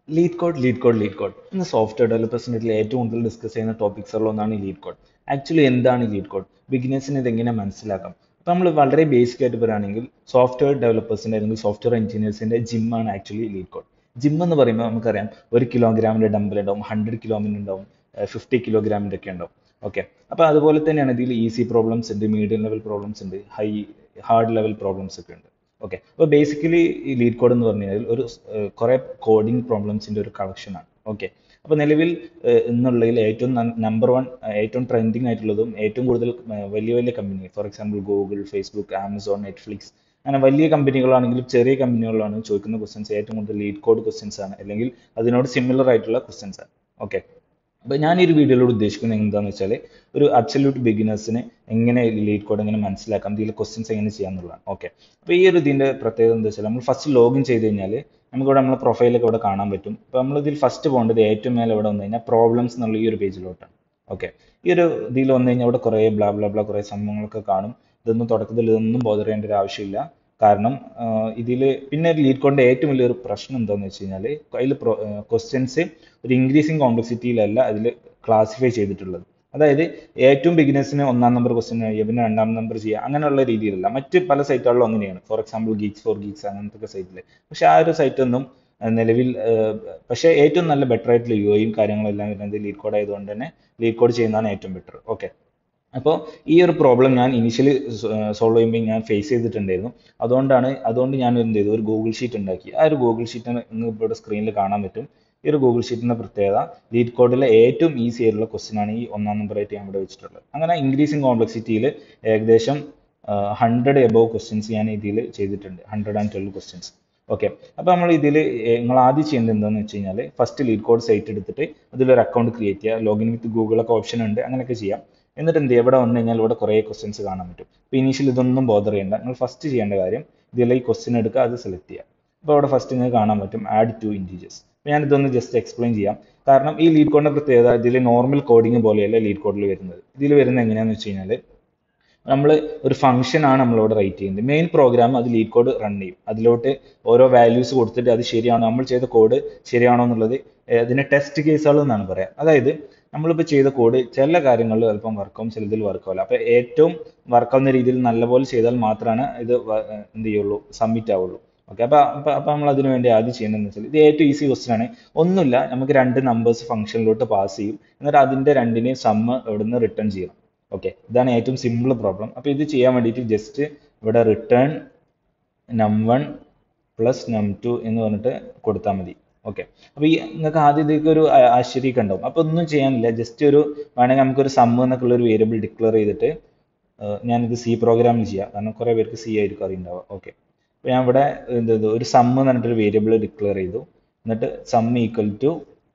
lead LeetCode LeetCode LeetCode ഇന്ന് software ഡെവലപ്പേഴ്സിൻ്റെ ഇതിൽ ഏറ്റവും കൂടുതൽ ഡിസ്കസ് ചെയ്യുന്ന ടോപ്പിക്സുകളിലൊന്നാണ് ഈ ലീഡ് കോഡ് ആക്ച്വലി എന്താണ് ഈ ലീഡ് കോഡ് ബിഗിനേഴ്സിന് ഇത് എങ്ങനെ മനസ്സിലാക്കാം അപ്പോൾ നമ്മൾ വളരെ ബേസിക് ആയിട്ട് പറയുകയാണെങ്കിൽ സോഫ്റ്റ്വെയർ ഡെവലപ്പേഴ്സിൻ്റെ അല്ലെങ്കിൽ സോഫ്റ്റ്വെയർ എഞ്ചിനീയേഴ്സിൻ്റെ ജിമ്മാണ് ആക്ച്വലി ലീഡ് കോഡ് ജിം എന്ന് പറയുമ്പോൾ നമുക്കറിയാം ഒരു കിലോഗ്രാമിൻ്റെ ഡംബൽ ഉണ്ടാവും ഹൺഡ്രഡ് കിലോമിൻ്റെ ഉണ്ടാവും ഫിഫ്റ്റി കിലോഗ്രാമിൻ്റെ ഒക്കെ ഉണ്ടാവും ഓക്കെ അപ്പോൾ അതുപോലെ തന്നെയാണ് ഇതിൽ ഈസി പ്രോബ്ലംസ് ഉണ്ട് മീഡിയം ലെവൽ പ്രോബ്ലംസ് ഉണ്ട് ഹൈ ഹാർഡ് ലെവൽ പ്രോബ്ലംസ് ഒക്കെ ഉണ്ട് ഓക്കെ അപ്പോൾ ബേസിക്കലി ഈ ലീഡ് കോഡ് എന്ന് പറഞ്ഞു കഴിഞ്ഞാൽ ഒരു കുറേ കോഡിംഗ് പ്രോബ്ലംസിൻ്റെ ഒരു കളക്ഷനാണ് ഓക്കെ അപ്പോൾ നിലവിൽ എന്നുള്ളതിൽ ഏറ്റവും നമ്പർ വൺ ഏറ്റവും ട്രെൻഡിങ് ആയിട്ടുള്ളതും ഏറ്റവും കൂടുതൽ വലിയ വലിയ company for example Google Facebook Amazon Netflix അങ്ങനെ വലിയ കമ്പനികളാണെങ്കിലും ചെറിയ കമ്പനികളാണ് ചോദിക്കുന്ന ക്വസ്റ്റ്യൻസ് ഏറ്റവും കൂടുതൽ ലീഡ് കോഡ് ക്വസ്റ്റ്യൻസ് ആണ് അല്ലെങ്കിൽ അതിനോട് സിമിലർ ആയിട്ടുള്ള ക്വസ്റ്റ്യൻസ് ആണ് ഓക്കെ അപ്പോൾ ഞാൻ ഈ ഒരു വീഡിയോയിലൂടെ ഉദ്ദേശിക്കുന്നത് എന്താണെന്ന് വെച്ചാൽ ഒരു അബ്സല്യൂട്ട് ബിഗിനേഴ്സിന് എങ്ങനെ ലീഡ് കോഡ് എങ്ങനെ മനസ്സിലാക്കാം ഇതിലെ ക്വസ്റ്റ്യൻസ് എങ്ങനെ ചെയ്യാന്നുള്ളതാണ് ഓക്കെ അപ്പോൾ ഈ ഒരു ഇതിൻ്റെ പ്രത്യേകത എന്താ വെച്ചാൽ നമ്മൾ ഫസ്റ്റ് ലോഗിൻ ചെയ്ത് കഴിഞ്ഞാൽ നമുക്കിവിടെ നമ്മളെ പ്രൊഫൈലൊക്കെ ഇവിടെ കാണാൻ പറ്റും അപ്പോൾ നമ്മൾ ഇതിൽ ഫസ്റ്റ് പോകേണ്ടത് ഏറ്റവും മേലെ ഇവിടെ വന്നു കഴിഞ്ഞാൽ പ്രോബ്ലംസ് എന്നുള്ള ഈ ഒരു പേജിലോട്ടാണ് ഓക്കെ ഈ ഒരു ഇതിൽ വന്നു കഴിഞ്ഞാൽ ഇവിടെ കുറേ ബ്ലാ ബ്ലാ ബ്ലാ കുറേ സംഭവങ്ങളൊക്കെ കാണും ഇതൊന്നും തുടക്കത്തിൽ ഇതൊന്നും ബോധർ ചെയ്യേണ്ട ഒരു ആവശ്യമില്ല കാരണം ഇതിൽ പിന്നെ ലീഡ് കോഡിൻ്റെ ഏറ്റവും വലിയൊരു പ്രശ്നം എന്താണെന്ന് വെച്ച് കഴിഞ്ഞാൽ അതിൽ ക്വസ്റ്റ്യൻസ് ഒരു ഇൻക്രീസിങ് കോംപ്ലക്സിറ്റിയിലല്ല അതിൽ ക്ലാസിഫൈ ചെയ്തിട്ടുള്ളത് അതായത് ഏറ്റവും ബിഗിനേഴ്സിന് ഒന്നാം നമ്പർ ക്വസ്റ്റ്യൻ ചെയ്യുക പിന്നെ രണ്ടാം നമ്പർ ചെയ്യുക അങ്ങനെയുള്ള രീതിയിലല്ല മറ്റ് പല സൈറ്റുകളിലും അങ്ങനെയാണ് for example GeeksforGeeks അങ്ങനത്തെ സൈറ്റിൽ പക്ഷെ ആ ഒരു സൈറ്റ് ഒന്നും നിലവിൽ പക്ഷേ ഏറ്റവും നല്ല ബെറ്റർ ആയിട്ടുള്ള യു ഐയും കാര്യങ്ങളെല്ലാം വരുന്നത് ലീഡ് കോഡ് ആയതുകൊണ്ട് തന്നെ ലീഡ് കോഡ് ചെയ്യുന്നതാണ് ഏറ്റവും ബെറ്റർ ഓക്കെ അപ്പോൾ ഈ ഒരു പ്രോബ്ലം ഞാൻ ഇനിഷ്യലി സോൾവ് ചെയ്യുമ്പോൾ ഞാൻ ഫേസ് ചെയ്തിട്ടുണ്ടായിരുന്നു അതുകൊണ്ടാണ് അതുകൊണ്ട് ഞാൻ എന്ത് ചെയ്തു ഒരു ഗൂഗിൾ ഷീറ്റ് ഉണ്ടാക്കി ആ ഒരു ഗൂഗിൾ ഷീറ്റ് നിങ്ങൾക്ക് ഇവിടെ സ്ക്രീനിൽ കാണാൻ പറ്റും ഈ ഒരു ഗൂഗിൾ ഷീറ്റിൻ്റെ പ്രത്യേകത ലീഡ് കോഡിലെ ഏറ്റവും ഈസി ആയിട്ടുള്ള ക്വസ്റ്റ്യൻ ആണ് ഈ ഒന്നാം നമ്പർ ആയിട്ട് ഞാൻ ഇവിടെ വെച്ചിട്ടുള്ളത് അങ്ങനെ ഇൻക്രീസിങ് കോംപ്ലക്സിറ്റിയിൽ ഏകദേശം ഹൺഡ്രഡ് എബവ് ക്വസ്റ്റ്യൻസ് ഞാൻ ഇതിൽ ചെയ്തിട്ടുണ്ട് hundred and twelve questions okay അപ്പോൾ നമ്മൾ ഇതിൽ നിങ്ങൾ ആദ്യം ചെയ്യേണ്ടത് എന്താണെന്ന് വെച്ച് കഴിഞ്ഞാൽ ഫസ്റ്റ് ലീഡ് കോഡ് സൈറ്റ് എടുത്തിട്ട് അതിലൊരു അക്കൗണ്ട് ക്രിയേറ്റ് ചെയ്യുക ലോഗിൻ വിത്ത് ഗൂഗിളൊക്കെ ഓപ്ഷൻ ഉണ്ട് അങ്ങനെയൊക്കെ ചെയ്യാം എന്നിട്ട് എന്ത് ചെയ്യുക ഇവിടെ വന്നു കഴിഞ്ഞാൽ ഇവിടെ കുറേ ക്വസ്റ്റ്യൻസ് കാണാൻ പറ്റും അപ്പോൾ ഇനീഷ്യൽ ഇതൊന്നും ബോധർ ചെയ്യേണ്ട നിങ്ങൾ ഫസ്റ്റ് ചെയ്യേണ്ട കാര്യം ഇതിൽ ഈ ക്വസ്റ്റ്യൻ എടുക്കുക അത് സെലക്ട് ചെയ്യുക അപ്പോൾ അവിടെ ഫസ്റ്റ് നിങ്ങൾക്ക് കാണാൻ പറ്റും ആഡ് ടു ഇൻറ്റീജേഴ്സ് അപ്പോൾ ഞാൻ ഇതൊന്ന് ജസ്റ്റ് എക്സ്പ്ലെയിൻ ചെയ്യാം കാരണം ഈ ലീഡ് കോഡിൻ്റെ പ്രത്യേകത ഇതിൽ നോർമൽ കോഡിംഗ് പോലെയല്ല ലീഡ് കോഡിൽ വരുന്നത് ഇതിൽ വരുന്നത് എങ്ങനെയാണെന്ന് വെച്ച് കഴിഞ്ഞാൽ നമ്മൾ ഒരു ഫംഗ്ഷൻ ആണ് നമ്മളിവിടെ റൈറ്റ് ചെയ്യുന്നത് മെയിൻ പ്രോഗ്രാം അത് ലീഡ് കോഡ് റൺ ചെയ്യും അതിലോട്ട് ഓരോ വാല്യൂസ് കൊടുത്തിട്ട് അത് ശരിയാണോ നമ്മൾ ചെയ്ത കോഡ് ശരിയാണോ എന്നുള്ളത് അതിനെ ടെസ്റ്റ് കേസുകൾ എന്നാണ് പറയാം അതായത് നമ്മളിപ്പോൾ ചെയ്ത കോഡ് ചില കാര്യങ്ങളിൽ അല്പം വർക്കാവും ചിലതിൽ വർക്കാവില്ല അപ്പോൾ ഏറ്റവും വർക്കാവുന്ന രീതിയിൽ നല്ലപോലെ ചെയ്താൽ മാത്രമാണ് ഇത് എന്ത് ചെയ്യുള്ളൂ സബ്മിറ്റ് ആവുള്ളൂ ഓക്കെ അപ്പോൾ അപ്പോൾ അപ്പോൾ നമ്മൾ അതിന് വേണ്ടി ആദ്യം ചെയ്യേണ്ടതെന്ന് വെച്ചാൽ ഇത് ഏറ്റവും ഈസി ക്വസ്റ്റൻ ആണ് ഒന്നുമില്ല നമുക്ക് രണ്ട് നമ്പേഴ്സ് ഫംഗ്ഷനിലോട്ട് പാസ് ചെയ്യും എന്നിട്ട് അതിൻ്റെ രണ്ടിനെയും സമ്മ് ഇവിടുന്ന് റിട്ടേൺ ചെയ്യണം ഓക്കെ ഇതാണ് ഏറ്റവും സിമ്പിൾ പ്രോബ്ലം അപ്പോൾ ഇത് ചെയ്യാൻ വേണ്ടിയിട്ട് ജസ്റ്റ് ഇവിടെ റിട്ടേൺ നം വൺ പ്ലസ് നം ടു എന്ന് പറഞ്ഞിട്ട് കൊടുത്താൽ മതി ഓക്കെ അപ്പോൾ ഈ നിങ്ങൾക്ക് ആദ്യം ഇതിലേക്ക് ഒരു ആശ്ചര്യമൊക്കെ ഉണ്ടാവും അപ്പോൾ ഒന്നും ചെയ്യാനില്ല ജസ്റ്റ് ഒരു വേണമെങ്കിൽ നമുക്കൊരു സമ്മ് എന്നൊക്കെ ഉള്ള ഒരു വേരിയബിൾ ഡിക്ലെയർ ചെയ്തിട്ട് ഞാനിത് സി പ്രോഗ്രാമിൽ ചെയ്യാം കാരണം കുറേ പേർക്ക് സി ആയിരിക്കും അറിയുണ്ടാവുക ഓക്കെ അപ്പോൾ ഞാൻ ഇവിടെ എന്ത് ചെയ്തു ഒരു സമ്മ് എന്ന് പറഞ്ഞിട്ടൊരു വേരിയബിൾ ഡിക്ലെയർ ചെയ്തു എന്നിട്ട് sum equal to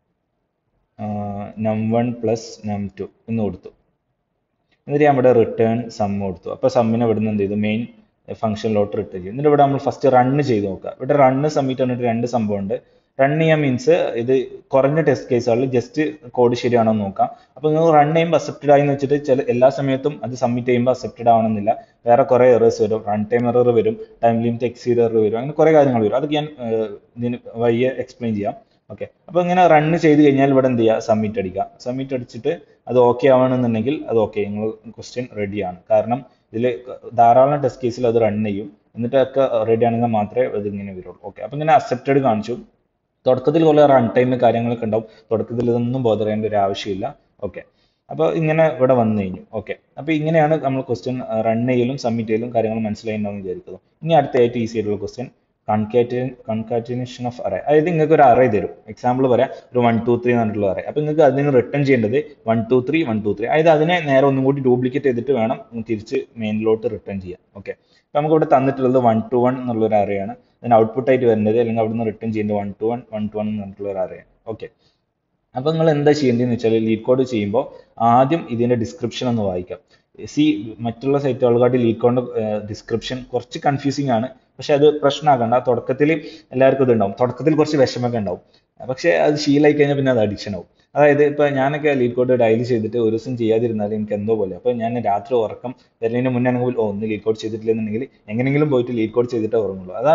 num one plus num two എന്ന് കൊടുത്തു എന്നിട്ട് ഞാൻ ഇവിടെ റിട്ടേൺ സം കൊടുത്തു അപ്പോൾ സമ്മിനെ ഇവിടെ നിന്ന് എന്ത് ചെയ്തു മെയിൻ ഫംഗ്ഷനിലോട്ട് റിട്ടേൺ ചെയ്യും എന്നിട്ട് ഇവിടെ നമ്മൾ ഫസ്റ്റ് റണ്ണ് ചെയ്ത് നോക്കുക ഇവിടെ റണ്ണ് സബ്മിറ്റ് പറഞ്ഞിട്ട് രണ്ട് സംഭവമുണ്ട് റൺ ചെയ്യാൻ മീൻസ് ഇത് കുറഞ്ഞ ടെസ്റ്റ് കേസുകളിൽ ജസ്റ്റ് കോഡ് ശരിയാണോ എന്ന് നോക്കാം അപ്പോൾ നിങ്ങൾ റൺ ചെയ്യുമ്പോൾ അക്സെപ്റ്റഡ് ആയി എന്ന് വെച്ചിട്ട് ചില എല്ലാ സമയത്തും അത് സബ്മിറ്റ് ചെയ്യുമ്പോൾ അക്സെപ്റ്റഡ് ആവണമെന്നില്ല വേറെ കുറേ എറേഴ്സ് വരും റൺ ടൈം എറർ വരും ടൈം ലിമിറ്റ് എക്സീഡ് എറർ വരും അങ്ങനെ കുറേ കാര്യങ്ങൾ വരും അതൊക്കെ ഞാൻ ഇതിന് വഴിയെ എക്സ്പ്ലെയിൻ ചെയ്യാം ഓക്കെ അപ്പോൾ ഇങ്ങനെ റണ്ണ് ചെയ്ത് കഴിഞ്ഞാൽ ഇവിടെ എന്ത് ചെയ്യുക സബ്മിറ്റ് അടിക്കുക സബ്മിറ്റ് അടിച്ചിട്ട് അത് ഓക്കെ ആവണമെന്നുണ്ടെങ്കിൽ അത് ഓക്കെ നിങ്ങൾ ക്വസ്റ്റ്യൻ റെഡിയാണ് കാരണം ഇതിൽ ധാരാളം ടെസ്റ്റ് കേസിൽ അത് റൺ ചെയ്യും എന്നിട്ടൊക്കെ റെഡി ആണെങ്കിൽ മാത്രമേ അത് ഇങ്ങനെ വരുള്ളൂ ഓക്കെ അപ്പോൾ ഇങ്ങനെ അക്സെപ്റ്റഡ് കാണിച്ചു തുടക്കത്തിൽ കുറേ റൺ ടൈം കാര്യങ്ങളൊക്കെ ഉണ്ടാവും തുടക്കത്തിൽ ഇതൊന്നും ബോധർ ചെയ്യേണ്ട ഒരു ആവശ്യമില്ല ഓക്കെ അപ്പോൾ ഇങ്ങനെ ഇവിടെ വന്നു കഴിഞ്ഞു ഓക്കെ അപ്പോൾ ഇങ്ങനെയാണ് നമ്മൾ ക്വസ്റ്റ്യൻ റൺ ചെയ്യലും സബ്മിറ്റ് ചെയ്യലും കാര്യങ്ങൾ മനസ്സിലായിട്ടുണ്ടാവും വിചാരിക്കുന്നു ഇനി അടുത്ത ഏറ്റവും ഈസി ആയിട്ടുള്ള question concat concatenation of array അതായത് നിങ്ങൾക്ക് ഒരു അറേ തരും എക്സാമ്പിൾ പറയാം ഒരു വൺ ടു ത്രീ പറഞ്ഞിട്ടുള്ള അറേ അപ്പോൾ നിങ്ങൾക്ക് അതിന് റിട്ടേൺ ചെയ്യേണ്ടത് one two three one two three അതായത് അതിനെ നേരെ ഒന്നും കൂടി ഡ്യൂപ്ലിക്കേറ്റ് ചെയ്തിട്ട് വേണം തിരിച്ച് മെയിനിലോട്ട് റിട്ടേൺ ചെയ്യാൻ ഓക്കെ അപ്പോൾ നമുക്ക് ഇവിടെ തന്നിട്ടുള്ളത് വൺ ടു വൺ എന്നുള്ള ഒരു അറേയാണ് അതിന് ഔട്ട്പുട്ട് ആയിട്ട് വരുന്നത് അല്ലെങ്കിൽ അവിടെ നിന്ന് റിട്ടേൺ ചെയ്യേണ്ടത് one two one one two one എന്ന് പറഞ്ഞിട്ടുള്ള ഒരു അറേയാണ് ഓക്കെ അപ്പോൾ നിങ്ങൾ എന്താ ചെയ്യേണ്ടതെന്ന് വെച്ചാൽ ലീഡ് കോഡ് ചെയ്യുമ്പോൾ ആദ്യം ഇതിൻ്റെ ഡിസ്ക്രിപ്ഷൻ ഒന്ന് വായിക്കാം സി മറ്റുള്ള സൈറ്റുകൾക്കാട്ടി ലീഡ് കോഡിൻ്റെ ഡിസ്ക്രിപ്ഷൻ കുറച്ച് കൺഫ്യൂസിങ് ആണ് പക്ഷെ അത് പ്രശ്നമാക്കണ്ട തുടക്കത്തിൽ എല്ലാവർക്കും ഇത് ഉണ്ടാവും തുടക്കത്തിൽ കുറച്ച് വിഷമമൊക്കെ ഉണ്ടാവും പക്ഷേ അത് ശീലമായി കഴിഞ്ഞാൽ പിന്നെ അത് അഡിക്ഷൻ ആവും അതായത് ഇപ്പോൾ ഞാനൊക്കെ ലീഡ് കോഡ് ഡയലി ചെയ്തിട്ട് ഒരു ദിവസം ചെയ്യാതിരുന്നാൽ എനിക്ക് എന്തോ പോലെ അപ്പോൾ ഞാൻ രാത്രി ഉറക്കം വരുന്നതിന് മുന്നേ ആണെങ്കിൽ ഓ ഒന്ന് ലീഡ് കോഡ് ചെയ്തിട്ടില്ലെന്നുണ്ടെങ്കിൽ എങ്ങനെയെങ്കിലും പോയിട്ട് ലീഡ് കോഡ് ചെയ്തിട്ടേ ഉറങ്ങുള്ളൂ അതാണ്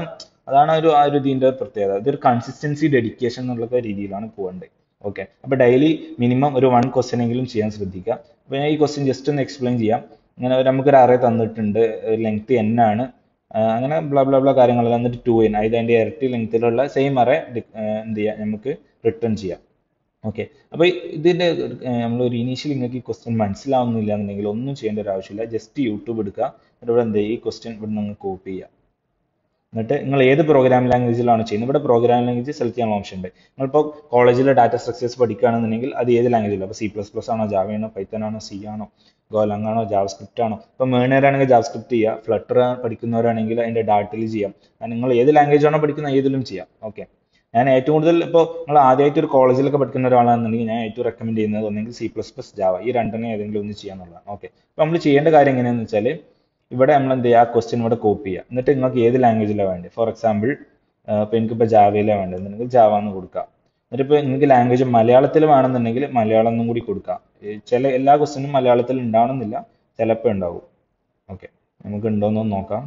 അതാണ് ഒരു ആ ഒരു ഇതിന്റെ പ്രത്യേകത ഇതൊരു കൺസിസ്റ്റൻസി ഡെഡിക്കേഷൻ എന്നുള്ള രീതിയിലാണ് പോകേണ്ടത് ഓക്കെ അപ്പൊ ഡെയിലി മിനിമം ഒരു വൺ ക്വസ്റ്റ്യൻ എങ്കിലും ചെയ്യാൻ ശ്രദ്ധിക്കുക അപ്പൊ ഞാൻ ഈ ക്വസ്റ്റ്യൻ ജസ്റ്റ് ഒന്ന് എക്സ്പ്ലെയിൻ ചെയ്യാം ഇങ്ങനെ ഒരു- നമുക്കൊരു അറേ തന്നിട്ടുണ്ട് ലെങ്ത് എൻ ആണ് ആ, അങ്ങനെ ബ്ലാ ബ്ലാ ബ്ലാ കാര്യങ്ങളെല്ലാം എന്നിട്ട് ടു എൻ അതായത് അതിന്റെ ഇരട്ടി ലെങ്ത്തിലുള്ള സെയിം അറേ എന്ത് ചെയ്യാം നമുക്ക് റിട്ടേൺ ചെയ്യാം ഓക്കെ അപ്പൊ ഇതിന്റെ നമ്മൾ ഒരു ഇനീഷ്യൽ നിങ്ങൾക്ക് ഈ ക്വസ്റ്റ്യൻ മനസ്സിലാവുന്നില്ല എന്നുണ്ടെങ്കിൽ ഒന്നും ചെയ്യേണ്ട ഒരു ആവശ്യമില്ല ജസ്റ്റ് യൂട്യൂബ് എടുക്കുക എന്നിട്ട് ഇവിടെ എന്ത് ചെയ്യുക ഈ ക്വസ്റ്റ്യൻ ഇവിടെ നിങ്ങൾ കോപ്പി ചെയ്യുക എന്നിട്ട് നിങ്ങൾ ഏത് പ്രോഗ്രാമിംഗ് ലാംഗ്വേജിലാണ് ചെയ്യുന്നത് ഇവിടെ പ്രോഗ്രാമിംഗ് ലാംഗ്വേജ് സെലക്ട് ചെയ്യാൻ ഓപ്ഷൻ ഉണ്ട് നിങ്ങളിപ്പോൾ കോളേജിലെ ഡാറ്റ സ്ട്രക്ചേഴ്സ് പഠിക്കുകയാണെന്നുണ്ടെങ്കിൽ അത് ഏത് ലാംഗ്വേജിലും അപ്പോൾ സി പ്ലസ് പ്ലസ് ആണോ ജാവ ആണോ പൈത്തൺ ആണോ സി ആണോ ഗോലാങ് ആണോ ജാവ സ്ക്രിപ്റ്റ് ആണോ ഇപ്പോൾ മേണേറാണെങ്കിൽ ജാവ സ്ക്രിപ്റ്റ് ചെയ്യുക ഫ്ലട്ടർ പഠിക്കുന്നവരാണെങ്കിൽ അതിന്റെ ഡാറ്റയിൽ ചെയ്യാം അത് നിങ്ങൾ ഏത് ലാംഗ്വേജ് ആണോ പഠിക്കുന്നത് ഏതിലും ചെയ്യാം ഓക്കെ ഞാൻ ഏറ്റവും കൂടുതൽ ഇപ്പോൾ നിങ്ങൾ ആദ്യമായിട്ട് ഒരു കോളേജിലൊക്കെ പഠിക്കുന്ന ഒരാളാണെന്നുണ്ടെങ്കിൽ ഞാൻ ഏറ്റവും റെക്കമെൻഡ് ചെയ്യുന്നത് ഒന്നെങ്കിൽ സി പ്ലസ് പ്ലസ് ജാവ ഈ രണ്ടെണ്ണം ഏതെങ്കിലും ഒന്ന് ചെയ്യാന്നുള്ളതാണ് ഓക്കെ അപ്പോൾ നമ്മൾ ചെയ്യേണ്ട കാര്യം എങ്ങനെയാണെന്ന് വെച്ചാൽ ഇവിടെ നമ്മൾ എന്ത് ചെയ്യുക ആ ക്വസ്റ്റ്യൻ ഇവിടെ കോപ്പി ചെയ്യുക എന്നിട്ട് നിങ്ങൾക്ക് ഏത് ലാംഗ്വേജിലാണ് വേണ്ടത് ഫോർ എക്സാമ്പിൾ ഇപ്പോൾ എനിക്കിപ്പോൾ ജാവയിലാണ് വേണ്ടത് എന്നുണ്ടെങ്കിൽ ജാവ എന്ന് കൊടുക്കുക എന്നിട്ട് ഇപ്പോൾ നിങ്ങൾക്ക് ലാംഗ്വേജ് മലയാളത്തിൽ വേണമെന്നുണ്ടെങ്കിൽ മലയാളം എന്നും കൂടി കൊടുക്കുക ഈ ചില എല്ലാ ക്വസ്റ്റ്യനും മലയാളത്തിൽ ഉണ്ടാവണമെന്നില്ല ചിലപ്പോൾ ഉണ്ടാവും ഓക്കെ നമുക്ക് ഉണ്ടോയെന്ന് നോക്കാം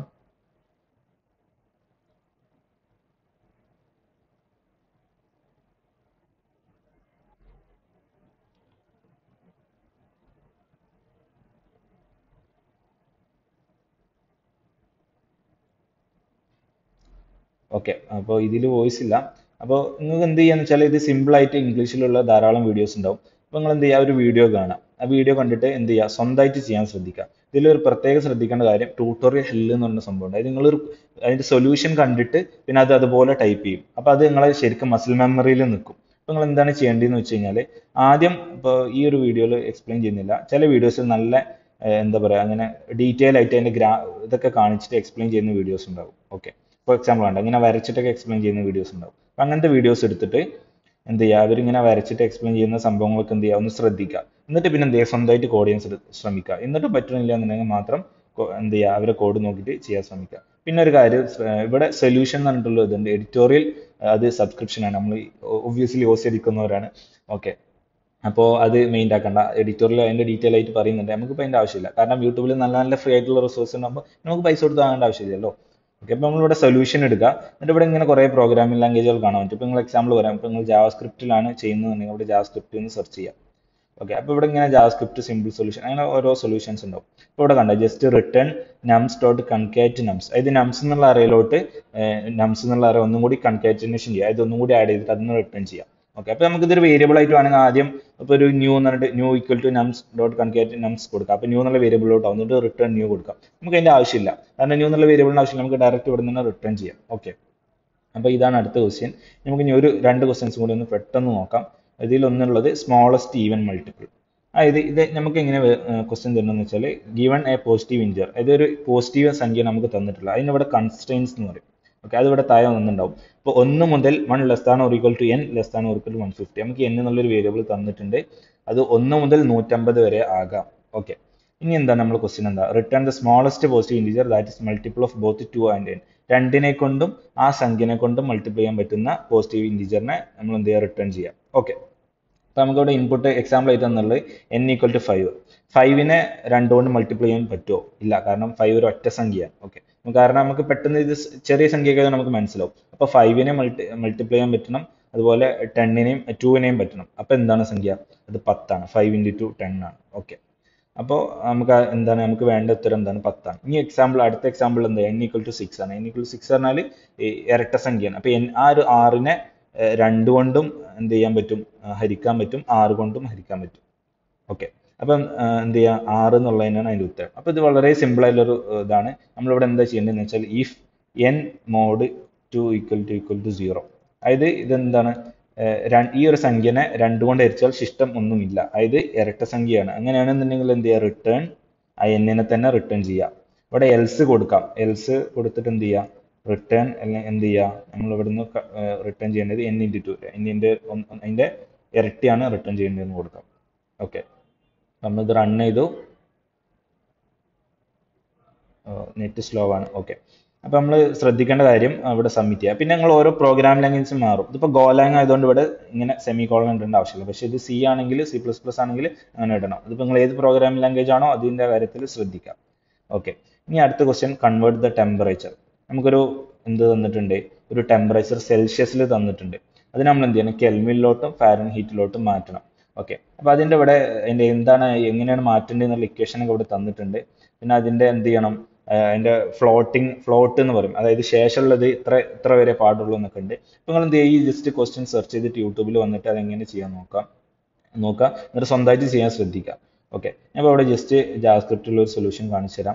ഓക്കെ അപ്പോൾ ഇതിൽ വോയിസ് ഇല്ല അപ്പോൾ നിങ്ങൾക്ക് എന്ത് ചെയ്യാന്ന് വെച്ചാൽ ഇത് സിമ്പിൾ ആയിട്ട് ഇംഗ്ലീഷിലുള്ള ധാരാളം വീഡിയോസ് ഉണ്ടാവും അപ്പോൾ നിങ്ങൾ എന്ത് ചെയ്യുക ഒരു വീഡിയോ കാണാം ആ വീഡിയോ കണ്ടിട്ട് എന്ത് ചെയ്യുക സ്വന്തമായിട്ട് ചെയ്യാൻ ശ്രദ്ധിക്കുക ഇതിലൊരു പ്രത്യേകം ശ്രദ്ധിക്കേണ്ട കാര്യം ട്യൂട്ടോറിയൽ ഹെല്ല് എന്ന് പറഞ്ഞ സംഭവം ഉണ്ട് അത് നിങ്ങളൊരു അതിന്റെ സൊല്യൂഷൻ കണ്ടിട്ട് പിന്നെ അത് അതുപോലെ ടൈപ്പ് ചെയ്യും അപ്പോൾ അത് നിങ്ങളെ ശരിക്കും മസിൽ മെമ്മറിയിൽ നിൽക്കും അപ്പോൾ നിങ്ങൾ എന്താണ് ചെയ്യേണ്ടതെന്ന് വെച്ച് കഴിഞ്ഞാൽ ആദ്യം ഇപ്പോൾ ഈ ഒരു വീഡിയോയിൽ എക്സ്പ്ലെയിൻ ചെയ്യുന്നില്ല ചില വീഡിയോസിൽ നല്ല ഏർ എന്താ പറയുക അങ്ങനെ ഡീറ്റെയിൽ ആയിട്ട് അതിന്റെ ഗ്രാ ഇതൊക്കെ കാണിച്ചിട്ട് എക്സ്പ്ലെയിൻ ചെയ്യുന്ന വീഡിയോസ് ഉണ്ടാവും ഓക്കെ ഫോർ എക്സാമ്പിൾ ഉണ്ട് ഇങ്ങനെ വരച്ചിട്ടൊക്കെ എക്സ്പ്ലെയിൻ ചെയ്യുന്ന വീഡിയോസ് ഉണ്ടാവും അപ്പം അങ്ങനത്തെ വീഡിയോസ് എടുത്തിട്ട് എന്ത് ചെയ്യുക അവരിങ്ങനെ വരച്ചിട്ട് എക്സ്പ്ലെയിൻ ചെയ്യുന്ന സംഭവങ്ങളൊക്കെ എന്ത് ചെയ്യുക ഒന്ന് ശ്രദ്ധിക്കുക എന്നിട്ട് പിന്നെ എന്ത് ചെയ്യുക സ്വന്തമായിട്ട് കോഡ് ചെയ്യാൻ ശ്ര- ശ്രമിക്കുക എന്നിട്ട് പറ്റുന്നില്ല എന്നുണ്ടെങ്കിൽ മാത്രം കൊ- എന്ത് ചെയ്യുക അവരെ കോഡ് നോക്കിയിട്ട് ചെയ്യാൻ ശ്രമിക്കുക പിന്നെ ഒരു കാര്യം ശ്ര- ഇവിടെ സൊല്യൂഷൻ എന്ന് പറഞ്ഞിട്ടുള്ള ഇതുണ്ട് എഡിറ്റോറിയൽ അത് സബ്സ്ക്രിപ്ഷൻ ആണ് നമ്മൾ ഒബ്വിയസ്ലി ഓസ് എടുക്കുന്നവരാണ് ഓക്കെ അപ്പോൾ അത് മെയിൻ ആക്കണ്ട എഡിറ്റോറിയൽ അതിന്റെ ഡീറ്റെയിൽ ആയിട്ട് പറയുന്നുണ്ട് നമുക്കിപ്പോൾ അതിന്റെ ആവശ്യമില്ല കാരണം യൂട്യൂബിൽ നല്ല നല്ല ഫ്രീ ആയിട്ടുള്ള റിസോഴ്സ് ഉണ്ടാകുമ്പോൾ നമുക്ക് പൈസ കൊടുത്ത് വാങ്ങേണ്ട ആവശ്യമില്ലല്ലോ ഓക്കെ അപ്പോൾ നമ്മളിവിടെ സൊല്യൂഷൻ എടുക്കുക എന്നിട്ട് ഇവിടെ ഇങ്ങനെ കുറേ പ്രോഗ്രാമിംഗ് ലാംഗ്വേജുകൾ കാണാൻ പറ്റും ഇപ്പോൾ നിങ്ങൾ എക്സാമ്പിൾ പറയാം ഇപ്പോൾ നിങ്ങൾ ജാവ സ്ക്രിപ്റ്റിലാണ് ചെയ്യുന്നതെന്നുണ്ടെങ്കിൽ ഇവിടെ ജാവ സ്ക്രിപ്റ്റ് എന്ന് സെർച്ച് ചെയ്യാം ഓക്കെ അപ്പോൾ ഇവിടെ ഇങ്ങനെ ജാവ സ്ക്രിപ്റ്റ് സിമ്പിൾ സൊല്യൂഷൻ അങ്ങനെ ഓരോ സൊല്യൂഷൻസ് ഉണ്ടാവും ഇപ്പോൾ ഇവിടെ കണ്ട just return nums dot concat nums അതായത് നംസ് എന്നുള്ള അറയിലോട്ട് നംസ് എന്നുള്ള അറ ഒന്നും കൂടി കൺകാറ്റിനേഷൻ ചെയ്യുക ഇത് ഒന്നും കൂടി ആഡ് ചെയ്തിട്ട് അതിന് റിട്ടേൺ ചെയ്യാം ഓക്കെ അപ്പോൾ നമുക്ക് ഇതൊരു വേരിയബിൾ ആയിട്ട് വേണമെങ്കിൽ ആദ്യം ഇപ്പോൾ ഒരു ന്യൂ എന്ന് പറഞ്ഞിട്ട് new equal to nums dot concat nums കൊടുക്കാം അപ്പോൾ ന്യൂ എന്നുള്ള വേരിയബിളിലോട്ട് എന്നിട്ട് റിട്ടേൺ ന്യൂ കൊടുക്കാം നമുക്ക് അതിന്റെ ആവശ്യമില്ല കാരണം ന്യൂ എന്നുള്ള വേരിയബിളിന് ആവശ്യമില്ല നമുക്ക് ഡയറക്റ്റ് ഇവിടെ നിന്ന് റിട്ടേൺ ചെയ്യാം ഓക്കെ അപ്പോൾ ഇതാണ് അടുത്ത ക്വസ്റ്റ്യൻ നമുക്ക് ഇനി ഒരു രണ്ട് ക്വസ്റ്റ്യൻസ് കൂടി ഒന്ന് പെട്ടെന്ന് നോക്കാം ഇതിൽ ഒന്നുള്ളത് സ്മോളസ്റ്റ് ഈവൻ മൾട്ടിപ്പിൾ അതായത് ഇത് നമുക്ക് എങ്ങനെ ക്വസ്റ്റ്യൻ തരുന്നതെന്ന് വെച്ചാൽ ഗിവൺ എ പോസിറ്റീവ് ഇഞ്ചർ അതായത് ഒരു പോസിറ്റീവ് സംഖ്യ നമുക്ക് തന്നിട്ടില്ല അതിന് ഇവിടെ കൺസ്ട്രെയിൻസ് എന്ന് പറയും ഓക്കെ അത് ഇവിടെ താഴെ വന്നിട്ടുണ്ടാവും ഇപ്പോൾ ഒന്ന് മുതൽ one less than or equal to n less than or equal to one fifty നമുക്ക് എൻ എന്നുള്ളൊരു വേരിയബിൾ തന്നിട്ടുണ്ട് അത് ഒന്ന് മുതൽ നൂറ്റമ്പത് വരെ ആകാം ഓക്കെ ഇനി എന്താ നമ്മൾ ക്വസ്റ്റ്യൻ എന്താ return the smallest positive integer that is multiple of both two and n രണ്ടിനെ കൊണ്ടും ആ സംഖ്യനെ കൊണ്ടും മൾട്ടിപ്ലൈ ചെയ്യാൻ പറ്റുന്ന പോസിറ്റീവ് ഇൻറ്റീജറിനെ നമ്മൾ എന്ത് ചെയ്യുക റിട്ടേൺ ചെയ്യാം ഓക്കെ അപ്പോൾ നമുക്ക് ഇവിടെ ഇൻപുട്ട് എക്സാമ്പിൾ ആയിട്ട് തന്നുള്ളത് എൻ ഈക്വൽ ടു ഫൈവ് ഫൈവിനെ രണ്ട് കൊണ്ട് മൾട്ടിപ്ലൈ ചെയ്യാൻ പറ്റുമോ ഇല്ല കാരണം ഫൈവ് ഒരു ഒറ്റ സംഖ്യയാണ് ഓക്കെ കാരണം നമുക്ക് പെട്ടെന്ന് ഇത് സ് ചെറിയ സംഖ്യയൊക്കെ നമുക്ക് മനസ്സിലാവും അപ്പോൾ ഫൈവിനെ മൾട്ടി മൾട്ടിപ്ലൈ ചെയ്യാൻ പറ്റണം അതുപോലെ ടെന്നിനെയും ടൂവിനെയും പറ്റണം അപ്പോൾ എന്താണ് സംഖ്യ അത് പത്താണ് ഫൈവ് ഇൻറ്റു ടു ടെൻ ആണ് ഓക്കെ അപ്പോൾ നമുക്ക് ആ എന്താണ് നമുക്ക് വേണ്ട ഉത്തരം എന്താണ് പത്താണ് ഇനി എക്സാമ്പിൾ അടുത്ത എക്സാമ്പിൾ എന്താ എൻ ഈക്വൽ ടു സിക്സ് ആണ് എൻ ഈക്വൽ ടു സിക്സ് പറഞ്ഞാൽ ഇരട്ട സംഖ്യയാണ് അപ്പോൾ എൻ ആ ഒരു ആറിനെ ഏർ രണ്ട് കൊണ്ടും എന്ത് ചെയ്യാൻ പറ്റും ആ, ഹരിക്കാൻ പറ്റും ആറ് കൊണ്ടും ഹരിക്കാൻ പറ്റും ഓക്കെ അപ്പം ആ, എന്ത് ചെയ്യുക ആറ് എന്നുള്ളതിനാണ് അതിൻ്റെ ഉത്തരം അപ്പോൾ ഇത് വളരെ സിമ്പിൾ ആയിട്ടുള്ളൊരു ഏർ, ഇതാണ് നമ്മളിവിടെ എന്താ ചെയ്യേണ്ടതെന്ന് വെച്ചാൽ if n mod two equal to equal to zero അതായത് ഇതെന്താണ് ഏർ, ര- ഈ ഒരു സംഖ്യനെ രണ്ട് കൊണ്ട് ഹരിച്ചാൽ ശിഷ്ടം ഒന്നുമില്ല അതായത് ഇരട്ട സംഖ്യയാണ് അങ്ങനെയാണെന്നുണ്ടെങ്കിൽ എന്ത് ചെയ്യുക റിട്ടേൺ ആ എന്നിനെ തന്നെ റിട്ടേൺ ചെയ്യുക ഇവിടെ എൽസ് കൊടുക്കാം എൽസ് കൊടുത്തിട്ട് എന്ത് ചെയ്യുക റിട്ടേൺ അല്ലെങ്കിൽ എന്ത് ചെയ്യുക നമ്മൾ ഇവിടുന്ന് റിട്ടേൺ ചെയ്യേണ്ടത് എൻ ഇൻറ്റു ടു എന്നിൻ്റെ അതിൻ്റെ ഇരട്ടിയാണ് റിട്ടേൺ ചെയ്യേണ്ടതെന്ന് കൊടുക്കാം ഓക്കെ നമ്മളിത് റൺ ചെയ്തു നെറ്റ് സ്ലോ ആണ് ഓക്കെ അപ്പോൾ നമ്മൾ ശ്രദ്ധിക്കേണ്ട കാര്യം അവിടെ സബ്മിറ്റ് ചെയ്യുക പിന്നെ നിങ്ങൾ ഓരോ പ്രോഗ്രാം ലാംഗ്വേജ് മാറും ഇതിപ്പോൾ ഗോലാങ് ആയതുകൊണ്ട് ഇവിടെ ഇങ്ങനെ സെമി കോളൻ ഇടേണ്ട ആവശ്യമില്ല പക്ഷേ ഇത് സി ആണെങ്കിൽ സി പ്ലസ് പ്ലസ് ആണെങ്കിൽ അങ്ങനെ ഇടണം ഇതിപ്പോൾ നിങ്ങൾ ഏത് പ്രോഗ്രാമിംഗ് ലാംഗ്വേജ് ആണോ അതിൻ്റെ കാര്യത്തിൽ ശ്രദ്ധിക്കാം ഓക്കെ ഇനി അടുത്ത ക്വസ്റ്റ്യൻ കൺവേർട്ട് ദ ടെമ്പറേച്ചർ നമുക്കൊരു എന്ത് തന്നിട്ടുണ്ട് ഒരു ടെമ്പറേച്ചർ സെൽഷ്യസിൽ തന്നിട്ടുണ്ട് അത് നമ്മൾ എന്ത് ചെയ്യണം കെൽവിനിലോട്ടും ഫാരൻ ഹീറ്റിലോട്ടും മാറ്റണം ഓക്കെ അപ്പോൾ അതിൻ്റെ ഇവിടെ അതിൻ്റെ എന്താണ് എങ്ങനെയാണ് മാറ്റേണ്ടത് എന്നുള്ള ഇക്വേഷൻ ഒക്കെ ഇവിടെ തന്നിട്ടുണ്ട് പിന്നെ അതിൻ്റെ എന്ത് ചെയ്യണം ആഹ് അതിൻ്റെ ഫ്ലോട്ടിങ് ഫ്ലോട്ട് എന്ന് പറയും അതായത് ശേഷമുള്ളത് ഇത്ര ഇത്ര വരെ പാടുള്ളൂ എന്നൊക്കെ ഉണ്ട് അപ്പോൾ നിങ്ങൾ എന്ത് ചെയ്യുക ഈ ജസ്റ്റ് ക്വസ്റ്റ്യൻ സെർച്ച് ചെയ്തിട്ട് യൂട്യൂബിൽ വന്നിട്ട് അതെങ്ങനെ ചെയ്യാൻ നോക്കാം നോക്കുക എന്നിട്ട് സ്വന്തമായിട്ട് ചെയ്യാൻ ശ്രദ്ധിക്കുക ഓക്കെ ഞാൻ ഇപ്പോൾ ഇവിടെ ജസ്റ്റ് ജാസ്ക്രിപ്റ്റിലുള്ള ഒരു സൊല്യൂഷൻ കാണിച്ചു തരാം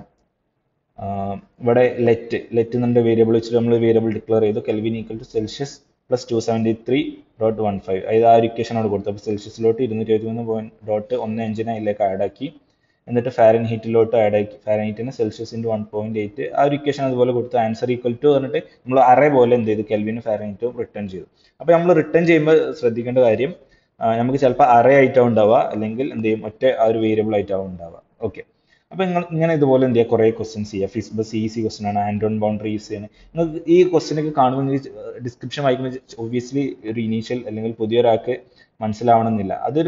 ആഹ് ഇവിടെ ലെറ്റ് ലെറ്റ് എന്ന വേരിയബിൾ വെച്ചിട്ട് നമ്മൾ വേരിയബിൾ ഡിക്ലെയർ ചെയ്തു Kelvin equal to Celsius plus two seventy three dot one five അതായത് ആ ഒരു ഇക്വേഷൻ അവിടെ കൊടുത്തു അപ്പോൾ സെൽഷ്യസിലോട്ട് ഇരുന്നൂറ്റി എഴുപത്തി മൂന്ന് പോയിന്റ് ഡോട്ട് ഒന്ന് അഞ്ചിനെ അതിലേക്ക് ആഡ് ആക്കി എന്നിട്ട് ഫാരൻ ഹീറ്റിലോട്ട് ആഡ് ആക്കി ഫാരൻ ഹീറ്റിന് Celsius into one point eight ആ ഒരു ഇക്വേഷൻ അതുപോലെ കൊടുത്ത് ആൻസർ ഈക്വൽ ടു പറഞ്ഞിട്ട് നമ്മൾ അറേ പോലെ എന്ത് ചെയ്തു കെൽവിനും ഫാരൻ ഹീറ്റും റിട്ടേൺ ചെയ്തു അപ്പോൾ നമ്മൾ റിട്ടേൺ ചെയ്യുമ്പോൾ ശ്രദ്ധിക്കേണ്ട കാര്യം ആ, നമുക്ക് ചിലപ്പോൾ അറേ ആയിട്ടാവും ഉണ്ടാവുക അല്ലെങ്കിൽ എന്ത് ചെയ്യും ഒറ്റ ആ ഒരു വേരിയബിൾ ആയിട്ടാവും ഉണ്ടാവുക ഓക്കെ അപ്പോൾ നിങ്ങൾ ഇങ്ങനെ ഇതുപോലെ എന്ത് ചെയ്യുക കുറേ ക്വസ്റ്റ്യൻസ് ചെയ്യുക ഫിസ് ബസ് ഈസി ക്വസ്റ്റൻ ആണ് ആൻഡ് ഓൺ ബൗണ്ടറി യൂസ് ചെയ്യുന്നത് നിങ്ങൾക്ക് ഈ ക്വസ്റ്റ്യൻ ഒക്കെ കാണുമ്പോൾ ഡിസ്ക്രിപ്ഷൻ വായിക്കുമ്പോൾ ഒബ്വിയസ്ലി ഒരു ഇനീഷ്യൽ അല്ലെങ്കിൽ പുതിയൊരാൾക്ക് മനസ്സിലാവണമെന്നില്ല അതൊരു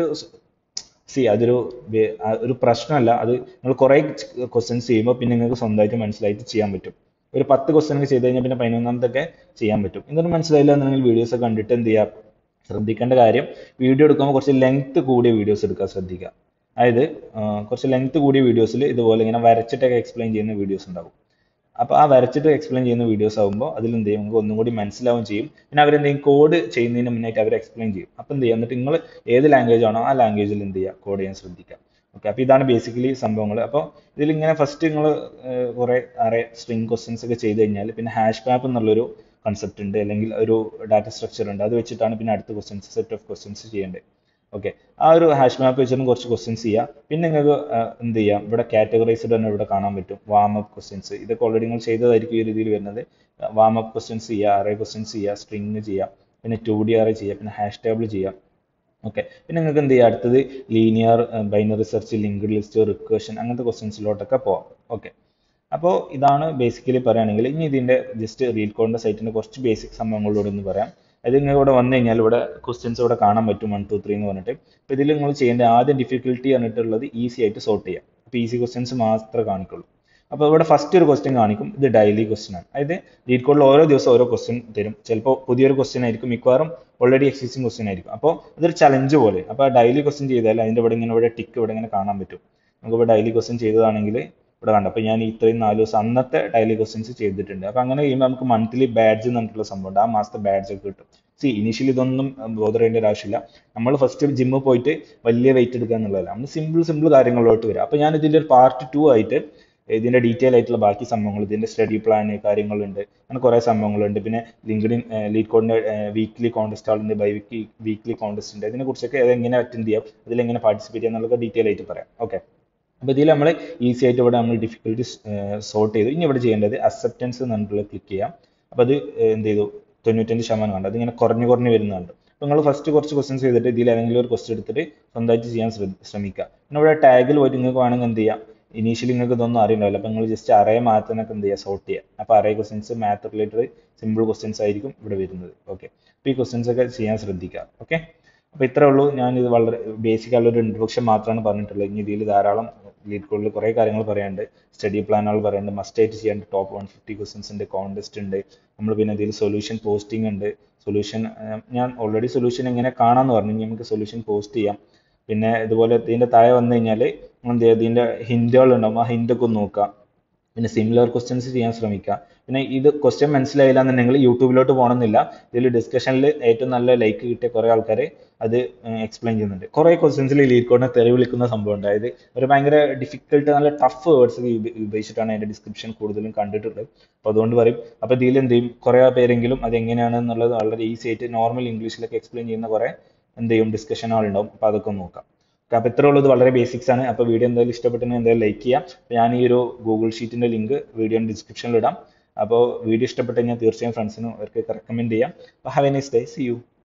സി അതൊരു വേ- ആ ഒരു പ്രശ്നമല്ല അത് നിങ്ങൾ കുറേ ക്വസ്റ്റ്യൻസ് ചെയ്യുമ്പോൾ പിന്നെ നിങ്ങൾക്ക് സ്വന്തമായിട്ട് മനസ്സിലായിട്ട് ചെയ്യാൻ പറ്റും ഒരു പത്ത് ക്വസ്റ്റ്യൻ ഒക്കെ ചെയ്ത് കഴിഞ്ഞാൽ പിന്നെ പതിനൊന്നാമത്തൊക്കെ ചെയ്യാൻ പറ്റും ഇതൊന്നും മനസ്സിലായില്ല എന്നുണ്ടെങ്കിൽ വീഡിയോസ് ഒക്കെ കണ്ടിട്ട് എന്ത് ചെയ്യാം ശ്രദ്ധിക്കേണ്ട കാര്യം വീഡിയോ എടുക്കുമ്പോൾ കുറച്ച് ലെങ്ത് കൂടിയ വീഡിയോസ് എടുക്കാൻ ശ്രദ്ധിക്കുക അതായത് ആ, കുറച്ച് ലെങ്ത് കൂടിയ വീഡിയോസിൽ ഇതുപോലെ ഇങ്ങനെ വരച്ചിട്ടൊക്കെ എക്സ്പ്ലെയിൻ ചെയ്യുന്ന വീഡിയോസ് ഉണ്ടാവും അപ്പോൾ ആ വരച്ചിട്ട് എക്സ്പ്ലെയിൻ ചെയ്യുന്ന വീഡിയോസ് ആകുമ്പോൾ അതിൽ എന്ത് ചെയ്യും നമുക്ക് ഒന്നും കൂടി മനസ്സിലാവും ചെയ്യും പിന്നെ അവരെന്തെങ്കിലും കോഡ് ചെയ്യുന്നതിന് മുന്നായിട്ട് അവർ എക്സ്പ്ലെയിൻ ചെയ്യും അപ്പോൾ എന്ത് ചെയ്യുക എന്നിട്ട് നിങ്ങൾ ഏത് ലാംഗ്വേജ് ആണോ ആ ലാംഗ്വേജിൽ എന്ത് ചെയ്യുക കോഡ് ചെയ്യാൻ ശ്രദ്ധിക്കുക ഓക്കെ അപ്പോൾ ഇതാണ് ബേസിക്കലി സംഭവങ്ങൾ അപ്പോൾ ഇതിൽ ഇങ്ങനെ ഫസ്റ്റ് നിങ്ങൾ കുറേ അറേ സ്ട്രിങ് ക്വസ്റ്റ്യൻസ് ഒക്കെ ചെയ്ത് കഴിഞ്ഞാൽ പിന്നെ ഹാഷ് മാപ്പ് എന്നുള്ളൊരു കൺസെപ്റ്റ് ഉണ്ട് അല്ലെങ്കിൽ ഒരു ഡാറ്റ സ്ട്രക്ചർ ഉണ്ട് അത് വെച്ചിട്ടാണ് പിന്നെ അടുത്ത ക്വസ്റ്റ്യൻസ് സെറ്റ് ഓഫ് ക്വസ്റ്റ്യൻസ് ചെയ്യേണ്ടത് ഓക്കെ ആ ഒരു ഹാഷ് മാപ്പ് വെച്ചിട്ട് കുറച്ച് ക്വസ്റ്റ്യൻസ് ചെയ്യുക പിന്നെ നിങ്ങൾക്ക് എന്ത് ചെയ്യാം ഇവിടെ കാറ്റഗറൈസ്ഡ് തന്നെ ഇവിടെ കാണാൻ പറ്റും വാം അപ്പ് ക്വസ്റ്റ്യൻസ് ഇതൊക്കെ ഓൾറെഡി നിങ്ങൾ ചെയ്തതായിരിക്കും ഈ രീതിയിൽ വരുന്നത് വാം അപ്പ് ക്വസ്റ്റ്യൻസ് ചെയ്യുക അറേ ക്വസ്റ്റ്യൻസ് ചെയ്യുക സ്ട്രിങ് ചെയ്യുക പിന്നെ ടു ഡി അറേ ചെയ്യുക പിന്നെ ഹാഷ് ടേബിൾ ചെയ്യുക ഓക്കെ പിന്നെ നിങ്ങൾക്ക് എന്ത് ചെയ്യാം അടുത്തത് linear binary search linked list recursion അങ്ങനത്തെ ക്വസ്റ്റ്യൻസിലോട്ടൊക്കെ പോവാം ഓക്കെ അപ്പോൾ ഇതാണ് ബേസിക്കലി പറയുകയാണെങ്കിൽ ഇനി ഇതിൻ്റെ ജസ്റ്റ് റീഡ് കോഡിൻ്റെ സൈറ്റിൻ്റെ കുറച്ച് ബേസിക് സംഭവങ്ങളോട് ഒന്ന് പറയാം അത് നിങ്ങൾ ഇവിടെ വന്നു കഴിഞ്ഞാൽ ഇവിടെ ക്വസ്റ്റ്യൻസ് ഇവിടെ കാണാൻ പറ്റും വൺ ടു ത്രീ എന്ന് പറഞ്ഞിട്ട് അപ്പോൾ ഇതിൽ നിങ്ങൾ ചെയ്യേണ്ട ആദ്യം ഡിഫിക്കൽട്ടി പറഞ്ഞിട്ടുള്ളത് ഈസി ആയിട്ട് സോർട്ട് ചെയ്യാം അപ്പോൾ ഈസി ക്വസ്റ്റ്യൻസ് മാത്രമേ കാണിക്കുള്ളൂ അപ്പോൾ ഇവിടെ ഫസ്റ്റ് ഒരു ക്വസ്റ്റ്യൻ കാണിക്കും ഇത് ഡെയിലി ക്വസ്റ്റ്യൻ ആണ് അതായത് ലീഡ് കോഡിൽ ഓരോ ദിവസം ഓരോ ക്വസ്റ്റ്യൻ തരും ചിലപ്പോൾ പുതിയൊരു ക്വസ്റ്റ്യൻ ആയിരിക്കും മിക്കവാറും ഓൾറെഡി എക്സിസ്റ്റിംഗ് ക്വസ്റ്റ്യൻ ആയിരിക്കും അപ്പോൾ അതൊരു ചലഞ്ച് പോലെ അപ്പോൾ ഡെയിലി ക്വസ്റ്റ്യൻ ചെയ്താൽ അതിൻ്റെ ഇവിടെ ഇങ്ങനെ ഇവിടെ ടിക്ക് ഇവിടെ ഇങ്ങനെ കാണാൻ പറ്റും നമുക്ക് ഇവിടെ ഡെയിലി ക്വസ്റ്റ്യൻ ചെയ്തതാണെങ്കിൽ ഇവിടെ കണ്ട അപ്പോൾ ഞാൻ ഇത്രയും നാല് ദിവസം അന്നത്തെ ഡെയിലി ക്വസ്റ്റ്യൻസ് ചെയ്തിട്ടുണ്ട് അപ്പോൾ അങ്ങനെ ചെയ്യുമ്പോൾ നമുക്ക് മന്ത്ലി ബാഡ്ജ് എന്ന് പറഞ്ഞിട്ടുള്ള സംഭവം ഉണ്ട് ആ മാസത്തെ ബാഡ്ജ് ഒക്കെ കിട്ടും സി ഇനീഷ്യലി ഇതൊന്നും ബോധർ ചെയ്യേണ്ട ഒരു ആവശ്യമില്ല നമ്മൾ ഫസ്റ്റ് ജിമ്മിൽ പോയിട്ട് വലിയ വെയിറ്റ് എടുക്കുക എന്നുള്ളതല്ല നമ്മൾ സിമ്പിൾ സിമ്പിൾ കാര്യങ്ങളിലോട്ട് വരാം അപ്പോൾ ഞാൻ ഇതിൻ്റെ ഒരു പാർട്ട് ടു ആയിട്ട് ഇതിന്റെ ഡീറ്റെയിൽ ആയിട്ടുള്ള ബാക്കി സംഭവങ്ങൾ ഇതിന്റെ സ്റ്റഡി പ്ലാൻ കാര്യങ്ങളുണ്ട് അങ്ങനെ കുറേ സംഭവങ്ങളുണ്ട് പിന്നെ ലിങ്ക്ഡിൻ ലീഡ് കോഡിന്റെ വീക്ക്ലി കോൺടെസ്റ്റ് ഉണ്ട് ബൈ വീക്ക്ലി വീക്ക്ലി കോൺടെസ്റ്റ് ഉണ്ട് ഇതിനെ കുറിച്ചൊക്കെ അതെങ്ങനെ അറ്റൻഡ് ചെയ്യാം അതിലെങ്ങനെ പാർട്ടിസിപ്പേറ്റ് ചെയ്യാം എന്നുള്ളത് ഡീറ്റെയിൽ ആയിട്ട് പറയാം ഓക്കെ അപ്പോൾ ഇതിൽ നമ്മൾ ഈസി ആയിട്ട് ഇവിടെ നമ്മൾ ഡിഫിക്കൽട്ടി സോർട്ട് ചെയ്തു ഇനി ഇവിടെ ചെയ്യേണ്ടത് അക്സെപ്റ്റൻസ് എന്ന് പറഞ്ഞിട്ടുള്ള ക്ലിക്ക് ചെയ്യാം അപ്പോൾ അത് ഏർ എന്ത് ചെയ്തു തൊണ്ണൂറ്റഞ്ച് ശതമാനം കണ്ടു അതിങ്ങനെ കുറഞ്ഞു കുറഞ്ഞു വരുന്നുണ്ട് അപ്പോൾ നിങ്ങൾ ഫസ്റ്റ് കുറച്ച് ക്വസ്റ്റ്യൻസ് ചെയ്തിട്ട് ഇതിൽ ഏതെങ്കിലും ഒരു ക്വസ്റ്റ്യൻ എടുത്തിട്ട് സ്വന്തമായിട്ട് ചെയ്യാൻ ശ്രദ്ധ- ശ്രമിക്കുക പിന്നെ ഇവിടെ ടാഗിൽ പോയിട്ട് നിങ്ങൾക്ക് വേണമെങ്കിൽ എന്ത് ചെയ്യാം ഇനീഷ്യലി നിങ്ങൾക്ക് ഇതൊന്നും അറിയണ്ടാവില്ല അപ്പോൾ നിങ്ങൾ ജസ്റ്റ് അറേ മാറ്റാനൊക്കെ എന്ത് ചെയ്യുക സോർട്ട് ചെയ്യുക അപ്പോൾ array questions math related simple questions ആയിരിക്കും ഇവിടെ വരുന്നത് ഓക്കെ അപ്പോൾ ഈ ക്വസ്റ്റ്യൻസ് ഒക്കെ ചെയ്യാൻ ശ്രദ്ധിക്കുക ഓക്കെ അപ്പോൾ ഇത്രേ ഉള്ളൂ ഞാൻ ഇത് വളരെ ബേസിക് ആയുള്ള ഒരു ഇൻട്രൊഡക്ഷൻ മാത്രമാണ് പറഞ്ഞിട്ടുള്ളത് ഇനി ഇതിൽ ധാരാളം ലീഡ് കോഡിൽ കുറേ കാര്യങ്ങൾ പറയാനുണ്ട് സ്റ്റഡി പ്ലാനുകൾ പറയാനുണ്ട് മസ്റ്റ് ആയിട്ട് ചെയ്യേണ്ട ടോപ്പ് വൺ ഫിഫ്റ്റി ക്വസ്റ്റ്യൻസ് ഉണ്ട് കോൺടെസ്റ്റ് ഉണ്ട് നമ്മൾ പിന്നെ ഇതിൽ സൊല്യൂഷൻ പോസ്റ്റിംഗ് ഉണ്ട് സൊല്യൂഷൻ ഞാൻ ഓൾറെഡി സൊല്യൂഷൻ എങ്ങനെ കാണാമെന്ന് പറഞ്ഞു ഇനി നമുക്ക് സൊല്യൂഷൻ പോസ്റ്റ് ചെയ്യാം പിന്നെ ഇതുപോലെ ഇതിൻ്റെ താഴെ വന്നു കഴിഞ്ഞാൽ എന്ത് ചെയ്യുക ഇതിൻ്റെ ഹിൻറ്റുകൾ ഉണ്ടാവും ആ ഹിൻ്റൊക്കെ ഒന്ന് നോക്കാം പിന്നെ സിമിലർ ക്വസ്റ്റ്യൻസ് ചെയ്യാൻ ശ്രമിക്കുക പിന്നെ ഇത് ക്വസ്റ്റ്യൻ മനസ്സിലായില്ല എന്നുണ്ടെങ്കിൽ യൂട്യൂബിലോട്ട് പോകണമെന്നില്ല ഇതിൽ ഡിസ്കഷനിൽ ഏറ്റവും നല്ല ലൈക്ക് കിട്ടിയ കുറേ ആൾക്കാർ അത് എക്സ്പ്ലെയിൻ ചെയ്യുന്നുണ്ട് കുറേ ക്വസ്റ്റ്യൻസിൽ ലീഡ് കോഡിനെ തെറി വിളിക്കുന്ന സംഭവം ഉണ്ട് അതായത് ഒരു ഭയങ്കര ഡിഫിക്കൽട്ട് നല്ല ടഫ് വേർഡ്സ് ഉപയോഗിച്ചിട്ടാണ് അതിൻ്റെ ഡിസ്ക്രിപ്ഷൻ കൂടുതലും കണ്ടിട്ടുള്ളത് അപ്പോൾ അതുകൊണ്ട് പറയും അപ്പോൾ ഇതിൽ എന്ത് ചെയ്യും കുറേ പേരെങ്കിലും അത് എങ്ങനെയാണ് എന്നുള്ളത് വളരെ ഈസി ആയിട്ട് നോർമൽ ഇംഗ്ലീഷിലൊക്കെ എക്സ്പ്ലെയിൻ ചെയ്യുന്ന കുറേ എന്ത് ചെയ്യും ഡിസ്കഷൻ ആളുണ്ടാവും അപ്പോൾ അതൊക്കെ ഒന്ന് നോക്കാം അപ്പോൾ ഇത്ര ഉള്ളത് വളരെ ബേസിക്സ് ആണ് അപ്പോൾ വീഡിയോ എന്തായാലും ഇഷ്ടപ്പെട്ടെങ്കിൽ എന്തായാലും ലൈക്ക് ചെയ്യാം അപ്പോൾ ഞാൻ ഈ ഒരു ഗൂഗിൾ ഷീറ്റിൻ്റെ ലിങ്ക് വീഡിയോ ഡിസ്ക്രിപ്ഷനിൽ ഇടാം അപ്പോൾ വീഡിയോ ഇഷ്ടപ്പെട്ട് കഴിഞ്ഞാൽ തീർച്ചയായും ഫ്രണ്ട്സിനും അവർക്ക് റെക്കമെൻഡ് ചെയ്യാം അപ്പോൾ have a nice day see U